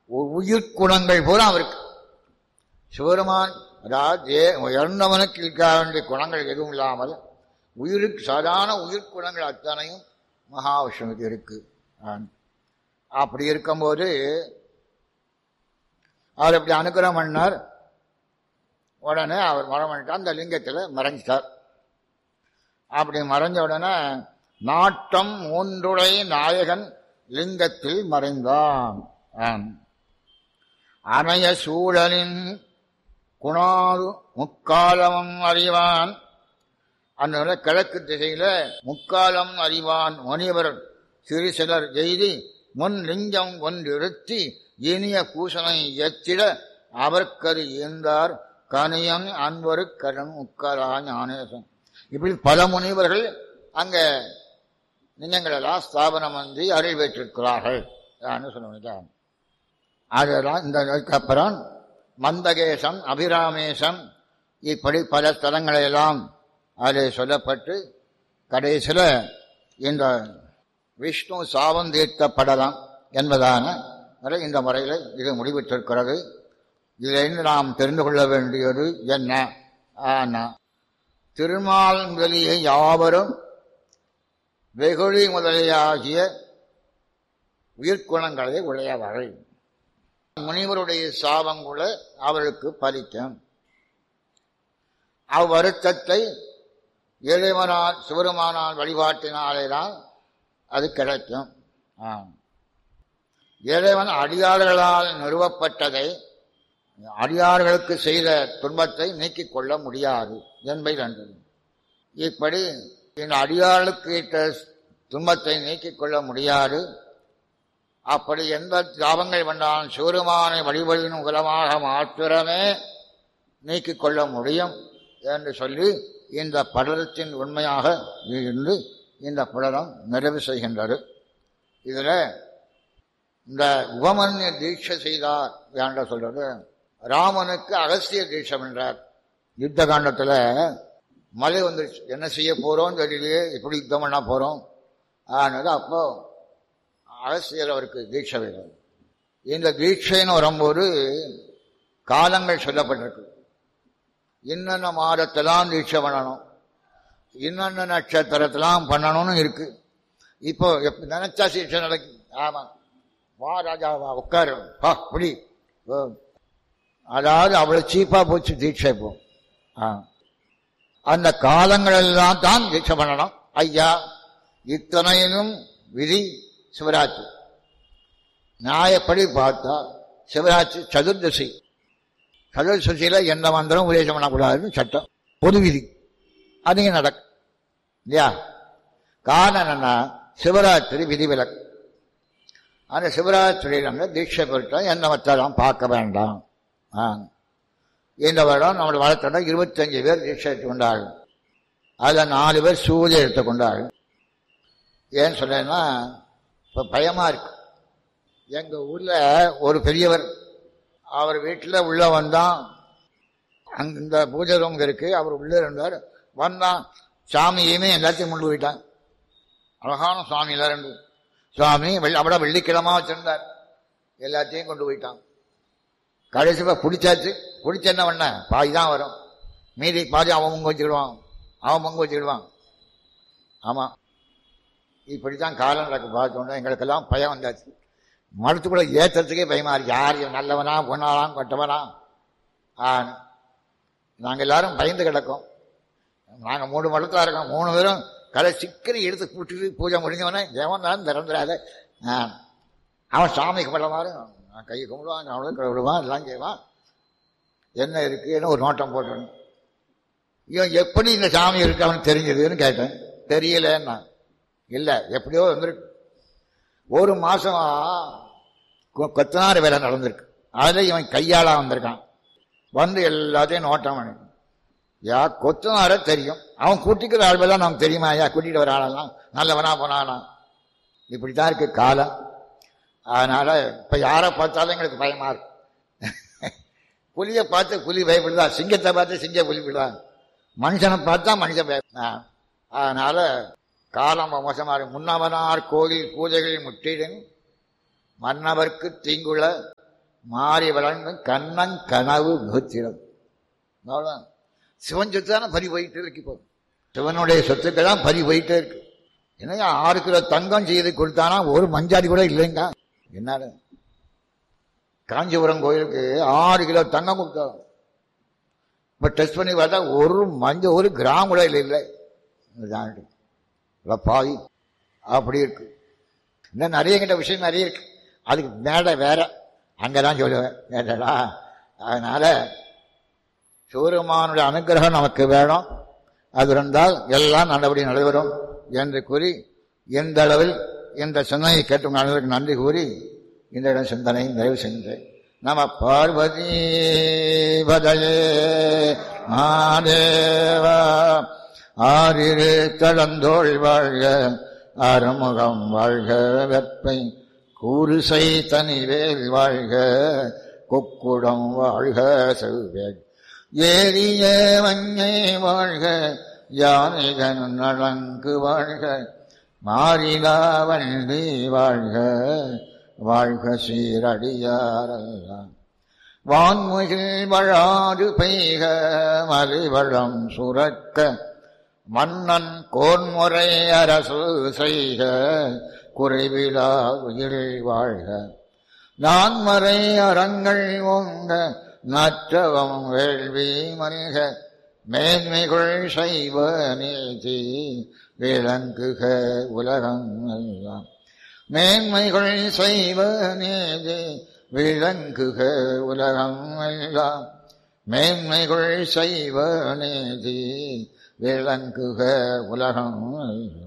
உ- உயிர்க்குணங்கள் பூரா அவருக்கு சிவருமான் அதாவது ஏ- இறந்தவனுக்கு இருக்க வேண்டிய குணங்கள் எதுவும் இல்லாமல் உயிருக்கு சாதாரண உயிர்க்குணங்கள் அத்தனையும் மகாவிஷ்ணுவுக்கு இருக்கு ஆம். அப்படி இருக்கும்போது அவர் இப்படி அனுகிரகம் பண்ணார் உடனே அவர் மரம் பண்ணிட்டார் அந்த லிங்கத்தில் மறைஞ்சிட்டார் அப்படி மறைஞ்ச உடனே நாட்டம் மூன்றுடை நாயகன் லிங்கத்தில் மறைந்தான் ஆம். அணைய சூழலின் குணாது முக்காலமும் அறிவான் அந்த கிழக்கு திசையில முக்காலம் அறிவான் முனிவர் சிறு சிலர் எய்தி முன் லிங்கம் ஒன்றிருத்தி இனிய பூசனை எத்திட அவர்க்கது ஈந்தார் கனியன் அன்பரு கடன் முக்காலா ஞானேசன் இப்படி பல முனிவர்கள் அங்க லிங்கங்களெல்லாம் ஸ்தாபனம் வந்து அருள் பெற்றிருக்கிறார்கள் சொல்லுவாங்க அதெல்லாம் இந்த அதுக்கப்புறம் மந்தகேசம் அபிராமேசம் இப்படி பல ஸ்தலங்களெல்லாம் அதில் சொல்லப்பட்டு கடைசியில் இந்த விஷ்ணு சாபம் தீர்த்தப்படலாம் என்பதான வரை இந்த முறையில் இது முடிவிட்டிருக்கிறது இதிலிருந்து நாம் தெரிந்து கொள்ள வேண்டியது என்ன ஆனா திருமால் முதலிய யாவரும் வெகுளி முதலியாகிய உயிர்க்குணங்களை உடையவர்கள் முனிவருடைய சாபம் கூட அவர்களுக்கு பலிக்கும் அவ்வருத்தத்தை இறைவனால் சிவருமானால் வழிபாட்டினாலேதான் அது கிடைக்கும் ஆம். இறைவன் அடியார்களால் நிறுவப்பட்டதை அடியார்களுக்கு செய்த துன்பத்தை நீக்கிக் கொள்ள முடியாது என்பது நன்றது இப்படி இந்த அடியார்களுக்கு இட்ட துன்பத்தை நீக்கிக் கொள்ள முடியாது அப்படி எந்த தாபங்கள் வந்தாலும் சிவருமானை வழிபடியின் உலமாக மாத்திரமே நீக்கிக் கொள்ள முடியும் என்று சொல்லி இந்த படலத்தின் உண்மையாக இருந்து இந்த படலம் நிறைவு செய்கின்றது இதுல இந்த உபமன்ய தீட்சை செய்தார் என்ற சொல்றது ராமனுக்கு அகஸ்திய தீட்சம் என்றார் யுத்த காண்டத்துல மழை வந்துருச்சு என்ன செய்ய போறோம் தெரியலையே எப்படி யுத்தம் பண்ண போறோம் ஆனது அப்போ அகஸ்தியர் அவருக்கு தீட்சை வேணும் இந்த தீட்சைன்னு வரும்போது காலங்கள் சொல்லப்பட்டிருக்கு இன்னென்ன மாதத்தெல்லாம் தீட்சை பண்ணணும் இன்னென்ன நட்சத்திரத்தெல்லாம் பண்ணணும்னு இருக்கு இப்போ எப்ப நினைச்சா தீட்சை நடக்கும் ஆமா வா ராஜா வா உட்காரு வா புடி ஓ. அதாவது அவ்வளவு சீப்பா போச்சு தீட்சை இப்போ ஆ. அந்த காலங்கள் எல்லாம் தான் தீட்சை பண்ணணும் ஐயா இத்தனையிலும் விதி சிவராத்திரி நியாயப்படி பார்த்தா சிவராத்திரி சதுர்தசி சதுர்தசியில எந்த மந்திரம் உபதேசம் பண்ணக்கூடாதுன்னு சட்டம் பொது விதி அது இங்க நடக்கும் இல்லையா காரணம் என்னன்னா சிவராத்திரி விதிவிலக்கு அந்த சிவராத்திரியில் வந்து தீட்சை பெற்றால் என்ன மற்றெல்லாம் பார்க்க வேண்டாம் ஆ. இந்த வருடம் நம்மளோட வளர்த்தோட இருபத்தஞ்சு பேர் தீட்சை எடுத்துக்கொண்டார்கள் அதில் நாலு பேர் சூரிய எடுத்துக்கொண்டார்கள் ஏன்னு சொன்னேன்னா இப்போ பயமா இருக்கு எங்க ஊர்ல ஒரு பெரியவர் அவர் வீட்டில் உள்ள வந்தான் அங்க இந்த பூஜை ரூம் இருக்கு அவர் உள்ளே இருந்தார் வந்தான் சாமியுமே எல்லாத்தையும் கொண்டு போயிட்டான் அழகான சுவாமி எல்லாம் ரெண்டு சுவாமி வெள்ளி அவட வெள்ளிக்கிழமா வச்சிருந்தார் எல்லாத்தையும் கொண்டு போயிட்டான் கடைசியில் பிடிச்சாச்சு பிடிச்ச என்ன பண்ண பாதி தான் வரும் மீதி பாதி அவன் பங்கு வச்சுக்கிடுவான் அவன் பங்கு வச்சுக்கிடுவான் ஆமாம் இப்படி தான் காலம் நடக்கு பார்த்தோன்னா எங்களுக்கெல்லாம் பயம் வந்தாச்சு மரத்துக்குள்ள ஏற்றத்துக்கே பயமா இருக்கு யார் இவன் நல்லவனா பொண்ணாலாம் கொட்டவனா ஆ நாங்கள் எல்லாரும் பயந்து கிடக்கோம் நாங்கள் மூணு மடத்தில் இருக்கோம் மூணு பேரும் கலை சிக்கரி எடுத்து கூட்டிட்டு பூஜை முடிஞ்சவனே தேவன் தான் திறந்துடாத ஆ. அவன் சாமி கும்பிட மாதிரி நான் கையை கும்பிடுவான் அவனும் விடுவான் எல்லாம் செய்வான் என்ன இருக்குன்னு ஒரு நோட்டம் போட்டணும் இவன் எப்படி இந்த சாமி இருக்கு அவனுக்கு தெரிஞ்சதுன்னு கேட்டேன் தெரியலன்னா இல்லை எப்படியோ வந்திருக்கு ஒரு மாசம் கொ- கொத்தனார் வேலை நடந்திருக்கு அதில் இவன் கையாளா வந்திருக்கான் வந்து எல்லாத்தையும் நோட்டம் பண்ணி யா கொத்தனார தெரியும் அவன் கூட்டிக்கிற ஆள்வெல்லாம் நமக்கு தெரியுமா ஐயா கூட்டிட்டு வர ஆளெல்லாம் நல்லவனா போனானா இப்படித்தான் இருக்கு காலம் அதனால இப்ப யாரை பார்த்தாலும் எங்களுக்கு பயமா இருக்கு புலியை பார்த்து புலி பயப்படுதா சிங்கத்தை பார்த்து சிங்க புலிப்படுதா மனுஷனை பார்த்தா மனுஷன் பய ஆ. அதனால காலம் மோசமா இருக்கு முன்னவனார் கோயில் பூஜைகள் முற்றிடும் மன்னவர்க்கு தீங்குள்ள மாறி வளர்ந்தும் கண்ணன் கனவு முகத்திடம் அவ்வளோதான் சிவன் சொத்து தானே பறி போயிட்டே இருக்கு இப்போ சிவனுடைய சொத்துக்கள் தான் பறி போயிட்டே இருக்கு என்னங்க ஆறு கிலோ தங்கம் செய்து கொடுத்தானா ஒரு மஞ்சாடி கூட இல்லைங்க என்னது காஞ்சிபுரம் கோயிலுக்கு ஆறு கிலோ தங்கம் கொடுத்தாங்க இப்போ டெஸ்ட் பண்ணி பார்த்தா ஒரு மஞ்ச ஒரு கிராம் கூட இல்லை இல்லை இதாண்டு. இல்லை பாவி அப்படி இருக்கு இன்னும் நிறைய கிட்ட விஷயம் நிறைய இருக்கு அதுக்கு மேடை வேற அங்கதான் சொல்லுவேன் கேட்டடா அதனால சிவருமானுடைய அனுகிரகம் நமக்கு வேணும் அது இருந்தால் எல்லாம் நல்லபடி நடைபெறும் என்று கூறி எந்த அளவில் இந்த சிந்தனையை கேட்டும் அனைவருக்கு நன்றி கூறி இந்த இடம் சிந்தனை நிறைவு செஞ்சேன் நம பார்வதி பதயே மாதேவா ஆறிரு தடந்தோள் வாழ்க அறுமுகம் வாழ்க வெப்பை கூறுசை தனிவேல் வாழ்க கொக்குடம் வாழ்க செவ்வேல் ஏரிய மஞ்சை வாழ்க யானைகன் நலங்கு வாழ்க மாறிலா வண்டி வாழ்க வாழ்க சீரடியாரெல்லாம் வான்முகில் வழாது பெய்க மலிவளம் சுரக்க மன்னன் கோன்முறை அரசு செய்க குறைவிலா உயிர் வாழ்க நான்மறை அறங்கள் ஓங்க நற்றவம் வேள்வி மல்க மேன்மைகள் செய்வ நீதி விளங்குக உலகம் எல்லாம் மேன்மைகள் செய்வ நீதி விளங்குக உலகம் எல்லாம் மேன்மைகள் செய்வ நீதி விளங்குக உலகம் எல்லாம்